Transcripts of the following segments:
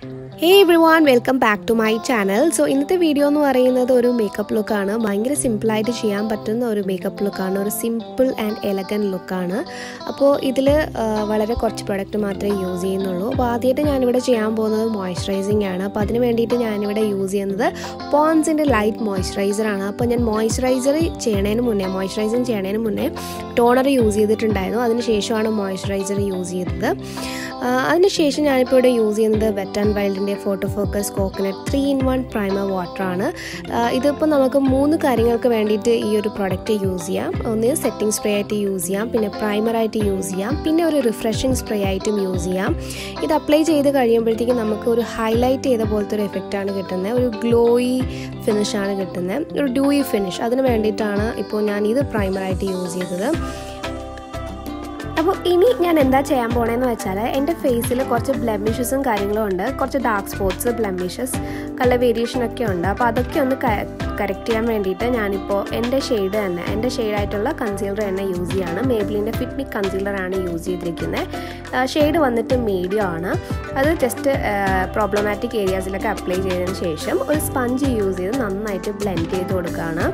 hey everyone welcome back to my channel so ഇന്നത്തെ video എന്ന് പറയുന്നത് ഒരു മേക്കപ്പ് ലുക്കാണ് ഭയങ്കര സിമ്പിളായിട്ട് ചെയ്യാൻ പറ്റുന്ന ഒരു മേക്കപ്പ് ലുക്കാണ് ഒരു സിമ്പിൾ ആൻഡ് എലഗൻ ലുക്കാണ് അപ്പോൾ ഇതിൽ വളരെ കുറച്ച് പ്രൊഡക്റ്റ് മാത്രമേ യൂസ് ചെയ്യുന്നുള്ളൂ അപ്പോൾ ആദ്യമായിട്ട് ഞാനിവിടെ ചെയ്യാൻ പോകുന്നത് മോയ്സ്ചറൈസിങ് ആണ് അപ്പോൾ അതിന് വേണ്ടിയിട്ട് ഞാനിവിടെ യൂസ് ചെയ്യുന്നത് പോൺസിൻ്റെ ലൈറ്റ് മോയ്സ്ചറൈസർ ആണ് അപ്പോൾ ഞാൻ മോയ്സ്ചറൈസർ ചെയ്യണതിന് മുന്നേ മോയ്സ്ചറൈസിങ് ചെയ്യണതിന് മുന്നേ ടോണർ യൂസ് ചെയ്തിട്ടുണ്ടായിരുന്നു അതിന് ശേഷമാണ് മോയ്സ്ചറൈസർ യൂസ് ചെയ്തത് അതിനുശേഷം ഞാനിപ്പോൾ ഇവിടെ യൂസ് ചെയ്യുന്നത് വെറ്റ് ആൻഡ് വൈൽഡിൻ്റെ photo focus coconut three in one primer വാട്ടറാണ് ഇതിപ്പോൾ നമുക്ക് മൂന്ന് കാര്യങ്ങൾക്ക് വേണ്ടിയിട്ട് ഈ ഒരു പ്രൊഡക്റ്റ് യൂസ് ചെയ്യാം ഒന്ന് സെറ്റിംഗ് സ്പ്രേ ആയിട്ട് യൂസ് ചെയ്യാം പിന്നെ പ്രൈമറായിട്ട് യൂസ് ചെയ്യാം പിന്നെ ഒരു റിഫ്രഷിങ് സ്പ്രേ ആയിട്ടും യൂസ് ചെയ്യാം ഇത് അപ്ലൈ ചെയ്ത് കഴിയുമ്പോഴത്തേക്കും നമുക്ക് ഒരു ഹൈലൈറ്റ് ചെയ്ത പോലത്തെ ഒരു എഫക്റ്റാണ് കിട്ടുന്നത് ഒരു ഗ്ലോയി ഫിനിഷാണ് കിട്ടുന്നത് ഒരു ഡ്യൂയി ഫിനിഷ് അതിന് വേണ്ടിയിട്ടാണ് ഇപ്പോൾ ഞാൻ ഇത് പ്രൈമറായിട്ട് യൂസ് ചെയ്തത് അപ്പോൾ ഇനി ഞാൻ എന്താ ചെയ്യാൻ പോണേന്ന് വെച്ചാൽ എൻ്റെ ഫേസിൽ കുറച്ച് ബ്ലെമിഷസും കാര്യങ്ങളും ഉണ്ട് കുറച്ച് dark spots blemishes colour variation ഒക്കെ ഉണ്ട് അപ്പോൾ അതൊക്കെ ഒന്ന് കറക്റ്റ് ചെയ്യാൻ വേണ്ടിയിട്ട് ഞാനിപ്പോൾ എൻ്റെ ഷെയ്ഡ് തന്നെ എൻ്റെ ഷെയ്ഡായിട്ടുള്ള കൺസീലർ തന്നെ യൂസ് ചെയ്യാണ് മേബിലിൻ്റെ ഫിറ്റ്മിക് കൺസീലറാണ് യൂസ് ചെയ്തിരിക്കുന്നത് ഷെയ്ഡ് വന്നിട്ട് മീഡിയം ആണ് അത് ജസ്റ്റ് പ്രോബ്ലമാറ്റിക് ഏരിയാസിലൊക്കെ അപ്ലൈ ചെയ്തതിന് ശേഷം ഒരു സ്പഞ്ച് യൂസ് ചെയ്ത് നന്നായിട്ട് ബ്ലെൻഡ് ചെയ്ത് കൊടുക്കുകയാണ്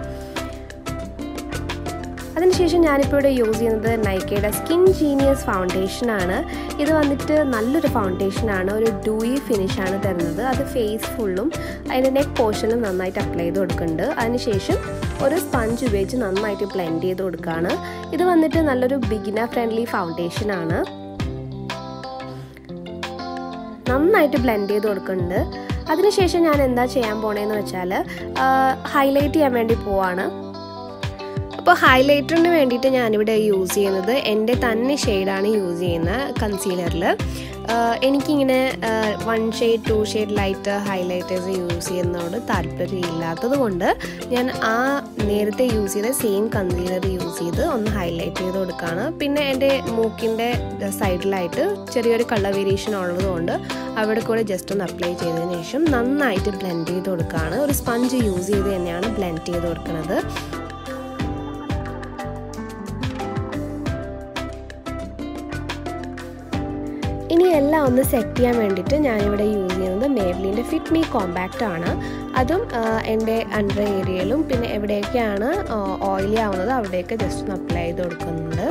അതിനുശേഷം ഞാനിപ്പോൾ ഇവിടെ യൂസ് ചെയ്യുന്നത് നൈക്കയുടെ സ്കിൻ ജീനിയസ് ഫൗണ്ടേഷനാണ് ഇത് വന്നിട്ട് നല്ലൊരു ഫൗണ്ടേഷനാണ് ഒരു ഡൂയി ഫിനിഷാണ് തരുന്നത് അത് ഫേസ് ഫുള്ളും അതിൻ്റെ നെക്ക് പോർഷനിലും നന്നായിട്ട് അപ്ലൈ ചെയ്ത് കൊടുക്കുന്നുണ്ട് അതിനുശേഷം ഒരു സ്പഞ്ച് ഉപയോഗിച്ച് നന്നായിട്ട് ബ്ലെൻഡ് ചെയ്ത് കൊടുക്കുകയാണ് ഇത് വന്നിട്ട് നല്ലൊരു ബിഗിനർ ഫ്രണ്ട്ലി ഫൗണ്ടേഷനാണ് നന്നായിട്ട് ബ്ലെൻഡ് ചെയ്ത് കൊടുക്കുന്നുണ്ട് അതിനുശേഷം ഞാൻ എന്താ ചെയ്യാൻ പോണേന്ന് വെച്ചാൽ ഹൈലൈറ്റ് ചെയ്യാൻ വേണ്ടി പോവാണ് അപ്പോൾ ഹൈലൈറ്ററിന് വേണ്ടിയിട്ട് ഞാനിവിടെ യൂസ് ചെയ്യുന്നത് എൻ്റെ തന്നെ ഷെയ്ഡാണ് യൂസ് ചെയ്യുന്നത് കൺസീലറിൽ എനിക്കിങ്ങനെ one shade two shade light highlighters use ചെയ്യുന്നതോട് താല്പര്യമില്ലാത്തത് കൊണ്ട് ഞാൻ ആ നേരത്തെ യൂസ് ചെയ്ത സെയിം കൺസീലർ യൂസ് ചെയ്ത് ഒന്ന് ഹൈലൈറ്റ് ചെയ്ത് കൊടുക്കുകയാണ് പിന്നെ എൻ്റെ മൂക്കിൻ്റെ സൈഡിലായിട്ട് ചെറിയൊരു കളർ വേരിയേഷൻ ഉള്ളതുകൊണ്ട് അവിടെ കൂടെ ജസ്റ്റ് ഒന്ന് അപ്ലൈ ചെയ്തതിന് ശേഷം നന്നായിട്ട് ബ്ലെൻഡ് ചെയ്ത് കൊടുക്കുകയാണ് ഒരു സ്പഞ്ച് യൂസ് ചെയ്ത് തന്നെയാണ് ബ്ലെൻഡ് ചെയ്ത് കൊടുക്കുന്നത് ഇനി എല്ലാം ഒന്ന് സെറ്റ് ചെയ്യാൻ വേണ്ടിയിട്ട് ഞാനിവിടെ യൂസ് ചെയ്യുന്നത് മേവ്ലിൻ്റെ ഫിറ്റ് മീ കോമ്പാക്റ്റ് ആണ് അതും എൻ്റെ അണ്ടർ ഏരിയയിലും പിന്നെ എവിടെയൊക്കെയാണ് ഓയിലി ആവുന്നത് അവിടെയൊക്കെ ജസ്റ്റ് ഒന്ന് അപ്ലൈ ചെയ്ത് കൊടുക്കുന്നുണ്ട്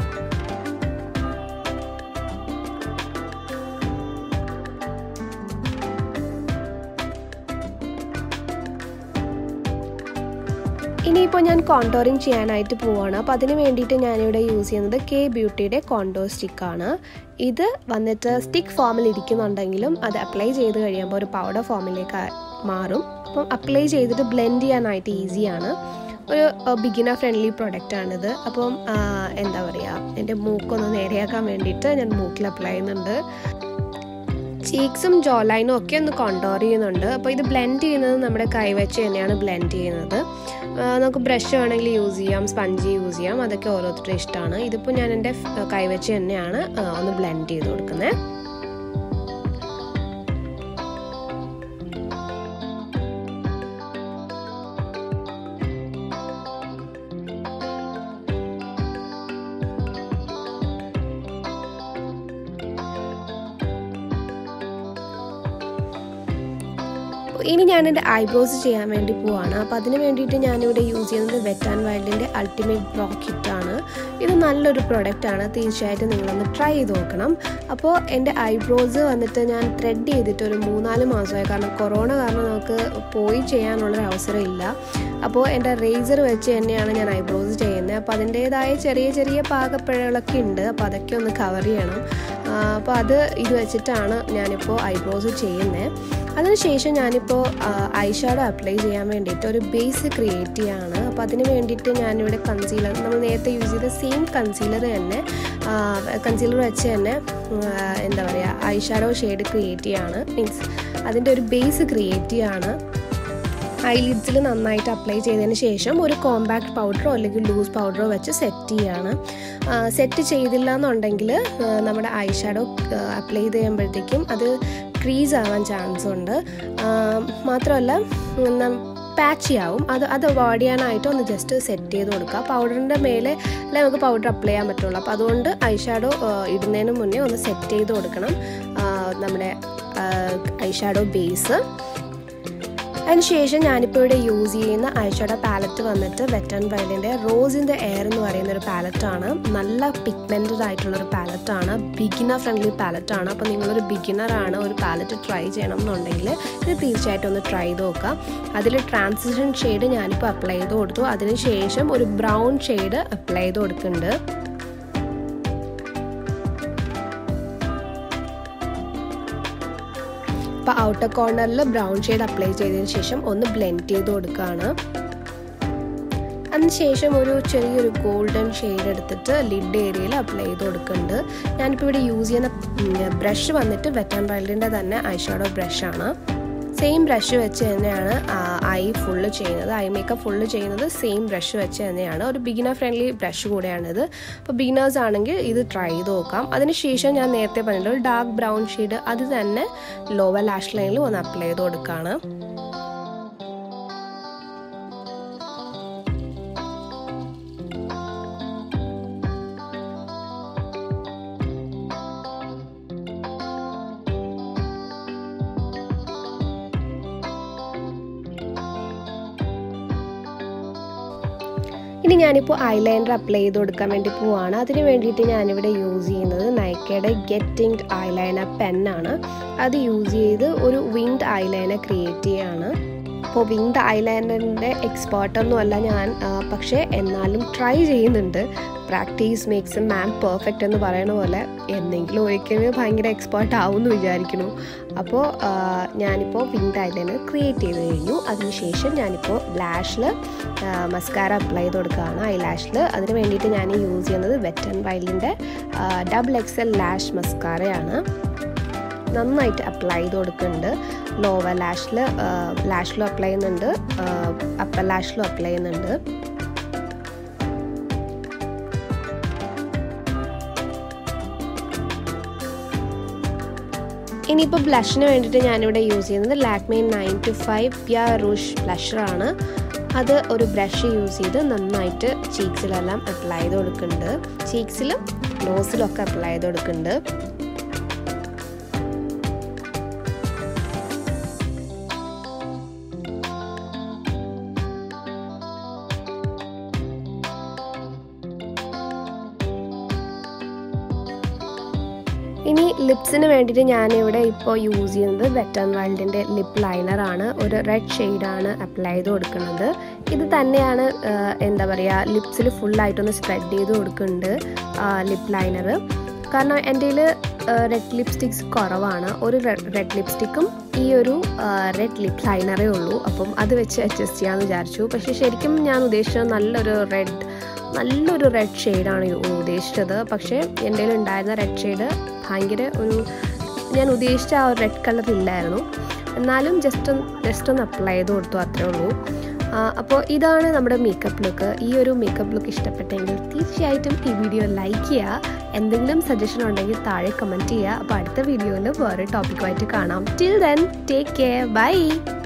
ഇനിയിപ്പോൾ ഞാൻ കോണ്ടോറിങ് ചെയ്യാനായിട്ട് പോവാണ് അപ്പോൾ അതിന് വേണ്ടിയിട്ട് ഞാനിവിടെ യൂസ് ചെയ്യുന്നത് കെ ബ്യൂട്ടിയുടെ കോണ്ടോർ സ്റ്റിക്കാണ് ഇത് വന്നിട്ട് സ്റ്റിക്ക് ഫോമിൽ ഇരിക്കുന്നുണ്ടെങ്കിലും അത് അപ്ലൈ ചെയ്ത് കഴിയുമ്പോൾ ഒരു പൗഡർ ഫോമിലേക്ക് മാറും അപ്പം അപ്ലൈ ചെയ്തിട്ട് ബ്ലെൻഡ് ചെയ്യാനായിട്ട് ഈസിയാണ് ഒരു ബിഗിനർ ഫ്രണ്ട്ലി പ്രൊഡക്റ്റ് ആണിത് അപ്പം എന്താ പറയുക എൻ്റെ മൂക്കൊന്ന് നേരെയാക്കാൻ വേണ്ടിയിട്ട് ഞാൻ മൂക്കിൽ അപ്ലൈ ചെയ്യുന്നുണ്ട് ചീക്സും ജോലൈനും ഒക്കെ ഒന്ന് കോണ്ടോർ ചെയ്യുന്നുണ്ട് അപ്പോൾ ഇത് ബ്ലെൻഡ് ചെയ്യുന്നത് നമ്മുടെ കൈവച്ച് തന്നെയാണ് ബ്ലെൻഡ് ചെയ്യുന്നത് നമുക്ക് ബ്രഷ് വേണമെങ്കിൽ യൂസ് ചെയ്യാം സ്പഞ്ച് യൂസ് ചെയ്യാം അതൊക്കെ ഓരോരുത്തരുടെ ഇഷ്ടമാണ് ഇതിപ്പോൾ ഞാൻ എൻ്റെ കൈവച്ച് തന്നെയാണ് ഒന്ന് ബ്ലെൻഡ് ചെയ്ത് കൊടുക്കുന്നത് ഇനി ഞാൻ എൻ്റെ ഐബ്രോസ് ചെയ്യാൻ വേണ്ടി പോവാണ് അപ്പോൾ അതിന് വേണ്ടിയിട്ട് ഞാനിവിടെ യൂസ് ചെയ്യുന്നത് വെറ്റ് ആൻഡ് വൈൽഡിൻ്റെ അൾട്ടിമേറ്റ് ബ്രോ കിറ്റാണ് ഇത് നല്ലൊരു പ്രൊഡക്റ്റാണ് തീർച്ചയായിട്ടും നിങ്ങളൊന്ന് ട്രൈ ചെയ്ത് നോക്കണം അപ്പോൾ എൻ്റെ ഐബ്രോസ് വന്നിട്ട് ഞാൻ ത്രെഡ് ചെയ്തിട്ട് ഒരു മൂന്നാല് മാസമായി കാരണം കൊറോണ കാരണം നമുക്ക് പോയി ചെയ്യാനുള്ളൊരു അവസരമില്ല അപ്പോൾ എൻ്റെ റേസർ വെച്ച് തന്നെയാണ് ഞാൻ ഐബ്രോസ് ചെയ്യുന്നത് അപ്പോൾ അതിൻ്റേതായ ചെറിയ ചെറിയ പാകപ്പിഴകളൊക്കെ ഉണ്ട് അപ്പോൾ അതൊക്കെ ഒന്ന് കവർ ചെയ്യണം അപ്പോൾ അത് ഇത് വെച്ചിട്ടാണ് ഞാനിപ്പോൾ ഐബ്രോസ് ചെയ്യുന്നത് അതിനുശേഷം ഞാനിപ്പോൾ ഐഷാഡോ അപ്ലൈ ചെയ്യാൻ വേണ്ടിയിട്ട് ഒരു ബേസ് ക്രിയേറ്റ് ചെയ്യാണ് അപ്പോൾ അതിന് വേണ്ടിയിട്ട് ഞാനിവിടെ കൺസീലർ നമ്മൾ നേരത്തെ യൂസ് ചെയ്ത സെയിം കൺസീലർ തന്നെ കൺസീലർ വെച്ച് തന്നെ എന്താ പറയുക ഐഷാഡോ ഷെയ്ഡ് ക്രിയേറ്റ് ചെയ്യാണ് മീൻസ് അതിൻ്റെ ഒരു ബേസ് ക്രിയേറ്റ് ചെയ്യാണ് ഐലിഡ്സിൽ നന്നായിട്ട് അപ്ലൈ ചെയ്തതിന് ശേഷം ഒരു കോമ്പാക്ട് പൗഡറോ അല്ലെങ്കിൽ ലൂസ് പൗഡറോ വെച്ച് സെറ്റ് ചെയ്യാണ് സെറ്റ് ചെയ്തില്ല എന്നുണ്ടെങ്കിൽ നമ്മുടെ ഐ ഷാഡോ അപ്ലൈ ചെയ്ത് കഴിയുമ്പോഴത്തേക്കും അത് ക്രീസ് ആവാൻ ചാൻസ് ഉണ്ട് മാത്രമല്ല പാച്ചി ആവും അത് അത് അവോയ്ഡ് ചെയ്യാനായിട്ട് ഒന്ന് ജസ്റ്റ് സെറ്റ് ചെയ്ത് കൊടുക്കുക പൗഡറിൻ്റെ മേലെ അല്ലെ നമുക്ക് പൗഡർ അപ്ലൈ ചെയ്യാൻ പറ്റുള്ളൂ അപ്പോൾ അതുകൊണ്ട് ഐ ഷാഡോ ഇടുന്നതിന് മുന്നേ ഒന്ന് സെറ്റ് ചെയ്ത് കൊടുക്കണം നമ്മുടെ ഐഷാഡോ ബേസ് അതിനുശേഷം ഞാനിപ്പോൾ ഇവിടെ യൂസ് ചെയ്യുന്ന ഐഷാഡോ പാലറ്റ് വന്നിട്ട് വെറ്റ് ആൻഡ് വൈൽഡിൻ്റെ റോസ് ഇൻ ദ എയർ എന്ന് പറയുന്ന ഒരു പാലറ്റാണ് നല്ല പിഗ്മെൻറ്റഡ് ആയിട്ടുള്ളൊരു പാലറ്റാണ് ബിഗിനർ ഫ്രണ്ട്ലി പാലറ്റാണ് അപ്പോൾ നിങ്ങളൊരു ബിഗിനറാണ് ഒരു പാലറ്റ് ട്രൈ ചെയ്യണം എന്നുണ്ടെങ്കിൽ ഇത് തീർച്ചയായിട്ടും ഒന്ന് ട്രൈ ചെയ്ത് നോക്കാം അതിൽ ട്രാൻസിഷൻ ഷെയ്ഡ് ഞാനിപ്പോൾ അപ്ലൈ ചെയ്ത് കൊടുത്തു അതിനുശേഷം ഒരു ബ്രൗൺ ഷെയ്ഡ് അപ്ലൈ ചെയ്ത് കൊടുക്കുന്നുണ്ട് അപ്പോൾ ഔട്ടർ കോർണറിൽ ബ്രൗൺ ഷെയ്ഡ് അപ്ലൈ ചെയ്തതിന് ശേഷം ഒന്ന് ബ്ലെൻഡ് ചെയ്ത് കൊടുക്കുകയാണ് അതിനുശേഷം ഒരു ചെറിയൊരു ഗോൾഡൻ ഷെയ്ഡ് എടുത്തിട്ട് ലിഡ് ഏരിയയിൽ അപ്ലൈ ചെയ്ത് കൊടുക്കുന്നുണ്ട് ഞാനിപ്പോൾ ഇവിടെ യൂസ് ചെയ്യുന്ന ബ്രഷ് വന്നിട്ട് വെറ്റ് ആൻഡ് വൈൽഡിൻ്റെ തന്നെ ഐഷാഡോ ബ്രഷാണ് സെയിം ബ്രഷ് വെച്ച് തന്നെയാണ് ഐ ഫുള്ള് ചെയ്യുന്നത് ഐ മേക്കപ്പ് ഫുള്ള് ചെയ്യുന്നത് സെയിം ബ്രഷ് വെച്ച് തന്നെയാണ് ഒരു ബിഗിനർ ഫ്രണ്ട്ലി ബ്രഷ് കൂടെയാണിത് അപ്പോൾ ബിഗിനേഴ്സ് ആണെങ്കിൽ ഇത് ട്രൈ ചെയ്ത് നോക്കാം അതിനുശേഷം ഞാൻ നേരത്തെ പറഞ്ഞിട്ട് ഒരു ഡാർക്ക് ബ്രൗൺ ഷെയ്ഡ് അത് തന്നെ ലോവർ ലാഷ് ലൈനിൽ ഒന്ന് അപ്ലൈ ചെയ്ത് കൊടുക്കുകയാണ് ഇനി ഞാനിപ്പോൾ ഐലൈനർ അപ്ലൈ ചെയ്ത് കൊടുക്കാൻ വേണ്ടി പോവാണ് അതിന് വേണ്ടിയിട്ട് ഞാനിവിടെ യൂസ് ചെയ്യുന്നത് നൈക്കയുടെ ഗെറ്റിംഗ് ഐലൈനർ പെന്നാണ് അത് യൂസ് ചെയ്ത് ഒരു വിങ്ഡ് ഐലൈനർ ക്രിയേറ്റ് ചെയ്യുകയാണ് അപ്പോൾ വിങ്ഡ് ഐലൈനറിൻ്റെ എക്സ്പേർട്ടൊന്നും അല്ല ഞാൻ പക്ഷേ എന്നാലും ട്രൈ ചെയ്യുന്നുണ്ട് practice makes a man perfect എന്ന് പറയുന്ന പോലെ എന്തെങ്കിലും ഒരിക്കലും ഭയങ്കര എക്സ്പേർട്ട് ആവും എന്ന് വിചാരിക്കുന്നു അപ്പോൾ ഞാനിപ്പോൾ വിങ്ഡ് ഐലൈനർ ക്രിയേറ്റ് ചെയ്ത് കഴിഞ്ഞു അതിനുശേഷം ഞാനിപ്പോൾ ലാഷിൽ മസ്കാര അപ്ലൈ ചെയ്ത് കൊടുക്കുകയാണ് ഐ ലാഷിൽ അതിന് വേണ്ടിയിട്ട് ഞാൻ യൂസ് ചെയ്യുന്നത് വെറ്റ് ആൻഡ് വൈൽഡിൻ്റെ ഡബിൾ എക്സ് എൽ ലാഷ് മസ്കാരയാണ് നന്നായിട്ട് അപ്ലൈ ചെയ്ത് കൊടുക്കുന്നുണ്ട് ലോവർ ലാഷിൽ ലാഷിലും അപ്ലൈ ചെയ്യുന്നുണ്ട് അപ്പർ ലാഷിലും അപ്ലൈ ചെയ്യുന്നുണ്ട് ഇനിയിപ്പോൾ ബ്ലഷിന് വേണ്ടിയിട്ട് ഞാനിവിടെ യൂസ് ചെയ്യുന്നത് Lakme nine to five pure rouge ബ്ലഷറാണ് അത് ഒരു ബ്രഷ് യൂസ് ചെയ്ത് നന്നായിട്ട് ചീക്സിലെല്ലാം അപ്ലൈ ചെയ്ത് കൊടുക്കുന്നുണ്ട് ചീക്സിലും നോസിലും ഒക്കെ അപ്ലൈ ചെയ്ത് കൊടുക്കുന്നുണ്ട് ഇനി ലിപ്സിന് വേണ്ടിയിട്ട് ഞാനിവിടെ ഇപ്പോൾ യൂസ് ചെയ്യുന്നത് വെറ്റ് ആൻഡ് വൈൽഡിൻ്റെ ലിപ്പ് ലൈനറാണ് ഒരു റെഡ് ഷെയ്ഡാണ് അപ്ലൈ ചെയ്ത് കൊടുക്കുന്നത് ഇത് തന്നെയാണ് എന്താ പറയുക ലിപ്സിൽ ഫുള്ളായിട്ടൊന്ന് സ്പ്രെഡ് ചെയ്ത് കൊടുക്കുന്നുണ്ട് ലിപ്പ് ലൈനർ കാരണം എൻ്റെ കയ്യിൽ റെഡ് ലിപ്സ്റ്റിക്സ് കുറവാണ് ഒരു റെഡ് ലിപ്സ്റ്റിക്കും ഈ ഒരു റെഡ് ലിപ്പ് ലൈനറേ ഉള്ളൂ അപ്പം അത് വെച്ച് അഡ്ജസ്റ്റ് ചെയ്യാമെന്ന് വിചാരിച്ചു പക്ഷേ ശരിക്കും ഞാൻ ഉദ്ദേശിച്ചത് നല്ലൊരു റെഡ് നല്ലൊരു റെഡ് ഷെയ്ഡാണ് ഉദ്ദേശിച്ചത് പക്ഷേ എൻ്റെ ഉണ്ടായിരുന്ന റെഡ് ഷെയ്ഡ് ഭയങ്കര ഒരു ഞാൻ ഉദ്ദേശിച്ച ആ ഒരു റെഡ് കളർ ഇല്ലായിരുന്നു എന്നാലും ജസ്റ്റ് ജസ്റ്റ് ഒന്ന് അപ്ലൈ ചെയ്ത് കൊടുത്തു അത്രേ ഉള്ളൂ അപ്പോൾ ഇതാണ് നമ്മുടെ മേക്കപ്പ് ലുക്ക് ഈ ഒരു മേക്കപ്പ് ലുക്ക് ഇഷ്ടപ്പെട്ടെങ്കിൽ തീർച്ചയായിട്ടും ഈ വീഡിയോ ലൈക്ക് ചെയ്യുക എന്തെങ്കിലും സജഷൻ ഉണ്ടെങ്കിൽ താഴെ കമൻറ്റ് ചെയ്യുക അപ്പോൾ അടുത്ത വീഡിയോയിൽ വേറെ ടോപ്പിക്കുമായിട്ട് കാണാം till then take care by